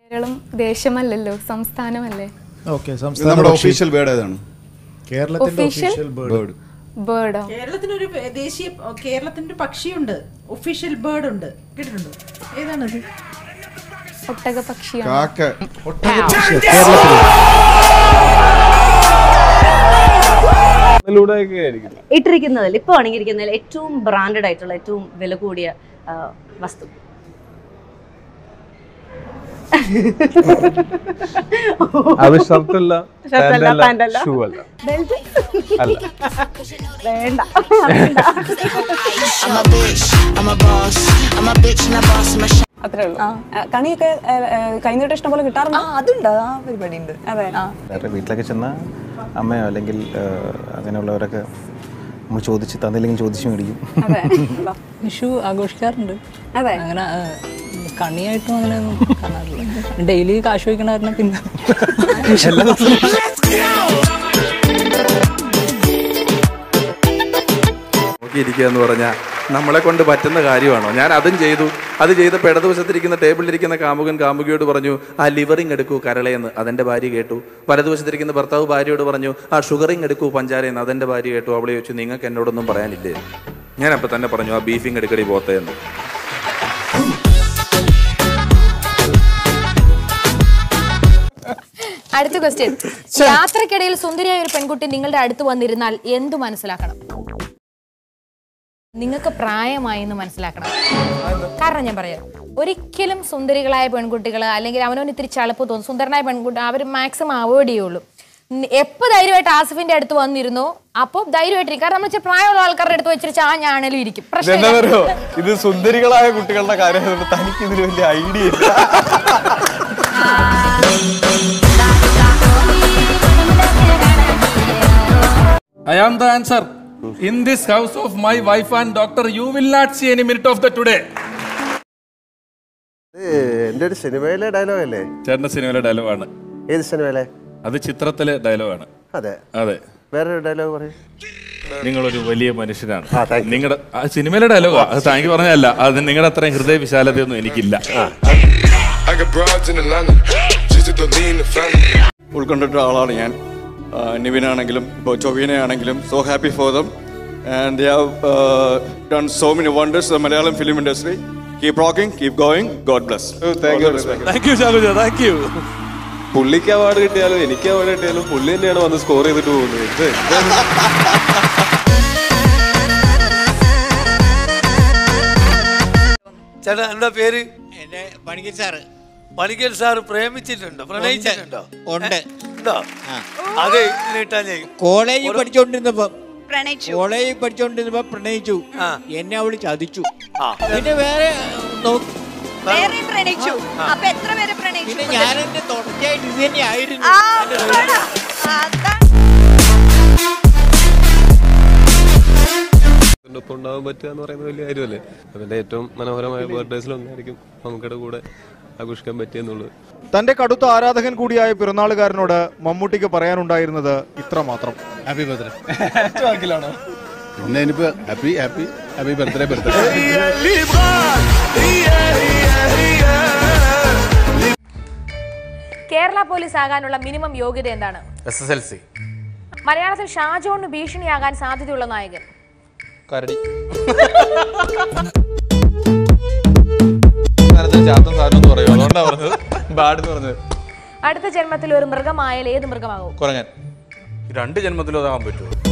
Keralam ദേശമല്ലല്ലോ സംസ്ഥാനമല്ലേ okay ഇത് നമ്മുടെ official word ഏതാണ് കേരളത്തിന്റെ Official? ഒഫീഷ്യൽ ബേർഡ് വേർഡ് ബേർഡോ കേരളത്തിനൊരു ദേശീയ കേരളത്തിന്റെ ഒരു പക്ഷിയുണ്ട് ഒഫീഷ്യൽ ബേർഡ് ഉണ്ട് കേട്ടിട്ടുണ്ടോ ഏതാണത് ഒട്ടക പക്ഷിയാണ് കാക്ക ഇതിലൂടെയൊക്കെ ആയിരിക്കും ഇട്ടിരിക്കുന്നതിൽ ഇപ്പോൾ അണിഞ്ഞിരിക്കുന്നതിൽ ഏറ്റവും ബ്രാൻഡഡ് ആയിട്ടുള്ള ഏറ്റവും വില കൂടിയ ആ, വസ്തു അത് ഷർട്ടല്ല ഷർട്ടല്ല, പാന്റല്ല പാന്റല്ല. ഷൂ അല്ല അല്ല വേണ്ട I'm a bitch, I'm a boss. I'm a bitch and a boss. I'm a sh- അത്രേ ഉള്ളൂ ആ, കണിയൊക്കെ ഏ, ഏ, കൈനീട്ടം ഇഷ്ടം പോലെ കിട്ടാറുണ്ട് അതുണ്ട് ആ പരിപാടി ഉണ്ട് അതെ ആ വേറെ വീട്ടിലൊക്കെ ചെന്നാൽ അമ്മയോ അല്ലെങ്കിൽ ആ, അങ്ങനെയുള്ളവരൊക്കെ നമ്മൾ ചോദിച്ച് തന്നില്ലെങ്കിൽ ചോദിച്ചു മേടിക്കും അതെ വിഷു ആഘോഷിക്കാറുണ്ട് അതെ അങ്ങനെ ആ, കണിയായിട്ടും അങ്ങനെ ഒന്നും കാണാറില്ല ഡെയിലി കാശ് വയ്ക്കണ കാരണം പിന്നെ എല്ലാ ദിവസവും നോക്കിയിരിക്കുക എന്ന് പറഞ്ഞാൽ നമ്മളെ കൊണ്ട് പറ്റുന്ന കാര്യമാണോ ഞാൻ അതും ചെയ്തു അത് ചെയ്തപ്പോൾ ഇടതുവശത്തിരിക്കുന്ന ടേബിളിലിരിക്കുന്ന കാമുകൻ കാമുകിയോട് പറഞ്ഞു ആ ലിവറിങ് എടുക്കൂ കരളയെന്ന് അതെൻ്റെ ഭാര്യ കേട്ടു വലതുവശത്തിരിക്കുന്ന ഭർത്താവ് ഭാര്യയോട് പറഞ്ഞു ആ ഷുഗറിങ് എടുക്കൂ പഞ്ചാരയെന്ന് അതെൻ്റെ ഭാര്യ കേട്ടു അവളെ ചോദിച്ചു നിങ്ങൾക്ക് എന്നോടൊന്നും പറയാനില്ലേ ഞാൻ അപ്പം തന്നെ പറഞ്ഞു ആ ബീഫിങ് എടുക്കടി പോത്തേ എന്ന് അടുത്ത ക്വസ്റ്റ്യൻ യാത്രക്കിടയിൽ സുന്ദരിയായ ഒരു പെൺകുട്ടി നിങ്ങളുടെ അടുത്ത് വന്നിരുന്നാൽ എന്തു മനസ്സിലാക്കണം നിങ്ങൾക്ക് പ്രായമായി എന്ന് മനസ്സിലാക്കണം കാരണം ഞാൻ പറയാം ഒരിക്കലും സുന്ദരികളായ പെൺകുട്ടികൾ അല്ലെങ്കിൽ അവനവന് ഇത്തിരി ചളുപ്പ് തോന്നും സുന്ദരനായ പെൺകുട്ടി അവർ മാക്സിമം അവോയ്ഡ് ചെയ്യുള്ളൂ നി- എപ്പോ ധൈര്യമായിട്ട് ആസിഫിന്റെ അടുത്ത് വന്നിരുന്നോ അപ്പോൾ ധൈര്യമായിട്ടിരിക്കും കാരണം നമ്മൾ വെച്ചാൽ പ്രായമുള്ള ആൾക്കാരുടെ അടുത്ത് വെച്ചിട്ട് ചാഞ്ഞാണേലും ഇരിക്കും പ്രശ്നമില്ല എന്താണെന്നറിയോ ഇത് സുന്ദരികളായ കുട്ടികളുടെ കാര്യം തനിക്ക് ഇതിൽ വലിയ ഐഡിയ ഇല്ല I am the answer. In this house of my wife and doctor, you will not see any minute of the today. എന്റെ ഒരു സിനിമയിലെ ഡയലോഗ് അല്ലേ ചേട്ടന്റെ സിനിമയിലെ ഡയലോഗാണ് ഏത് സിനിമയിലെ അത് ചിത്രത്തിലെ ഡയലോഗാണ് അതെ അതെ വേറൊരു ഡയലോഗ് പറയും നിങ്ങളൊരു വലിയ മനുഷ്യനാണ് നിങ്ങളുടെ ആ സിനിമയിലെ ഡയലോഗാ അത് താങ്ക് പറഞ്ഞല്ല അത് നിങ്ങളുടെ അത്രയും ഹൃദയ വിശാലതയൊന്നും എനിക്കില്ല I got broads in Atlanta. Just to lean the family. ഉൾക്കൊണ്ടിട്ട ആളാണ് ഞാൻ ആ, നിവിനാണെങ്കിലും ഇപ്പോൾ ചൊവീനയാണെങ്കിലും so happy for them and they have done so many wonders the Malayalam film industry keep rocking keep going god bless thank you thank you ചാകുജ thank you പുള്ളിക്ക് award കിട്ടിയാലും എനിക്ക് അവാർഡ് കിട്ടിയാലും പുള്ളി തന്നെയാണ് വന്ന് സ്കോർ ചെയ്തിട്ട് പോകുന്നത് ഇത് ചേട്ടാ എന്താ പേര് എന്റെ പണിക്കൽ സാറ് പണിക്കൽ സാറ് പ്രേമിച്ചിട്ടുണ്ടോ പ്രണയിച്ചിട്ടുണ്ടോ ഉണ്ട്. ഉണ്ടോ അത് നീട്ടാൻ ചെയ്യും കോളേജിൽ പഠിച്ചോണ്ടിരുന്നപ്പോ പ്രണയിച്ചു കോളേജിൽ പഠിച്ചോണ്ടിരുന്നപ്പോ പ്രണയിച്ചു എന്നെ അവള് ചതിച്ചു ആ. പിന്നെ വേറെ നോ- വേറെ പ്രണയിച്ചു ആ. അപ്പൊ എത്ര പേര് പ്രണയിച്ചു പിന്നെ ഞാൻ എന്റെ തുടർച്ചയായിട്ട് ഇത് തന്നെ ആയിരുന്നു ആ, അതാണ്. അതാണ്. എൻ്റെ ഒപ്പം ഉണ്ടാവാൻ പറ്റുക എന്ന് പറയുന്നത് വലിയ കാര്യമല്ലേ അതിൻ്റെ ഏറ്റവും മനോഹരമായ ബർത്ത്ഡേസിൽ ഒന്നായിരിക്കും നമുക്കിടെ കൂടെ ആഘോഷിക്കാൻ പറ്റിയെന്നുള്ളത് തന്റെ കടുത്ത ആരാധകൻ കൂടിയായ പിറന്നാളുകാരനോട് മമ്മൂട്ടിക്ക് പറയാനുണ്ടായിരുന്നത് ഇത്ര മാത്രം ഹാപ്പി ബർത്ത്ഡേ പിന്നെ ഇനിയിപ്പോ happy happy happy birthday birthday Kerala police ആകാനുള്ള മിനിമം യോഗ്യത എന്താണ് എസ് എസ് എൽ സി മലയാളത്തിൽ ഷാജോണ് ഭീഷണിയാകാൻ സാധ്യതയുള്ള നായകൻ കരടി ചാത്തൻ സാധനം എന്ന് പറയും അതുകൊണ്ടാണ് പറഞ്ഞത് ബാഡ് എന്ന് പറഞ്ഞത് അടുത്ത ജന്മത്തിൽ ഒരു മൃഗമായാൽ ഏത് മൃഗമാകും കുറങ്ങൻ രണ്ട് ജന്മത്തിലും അതാകാൻ പറ്റുമോ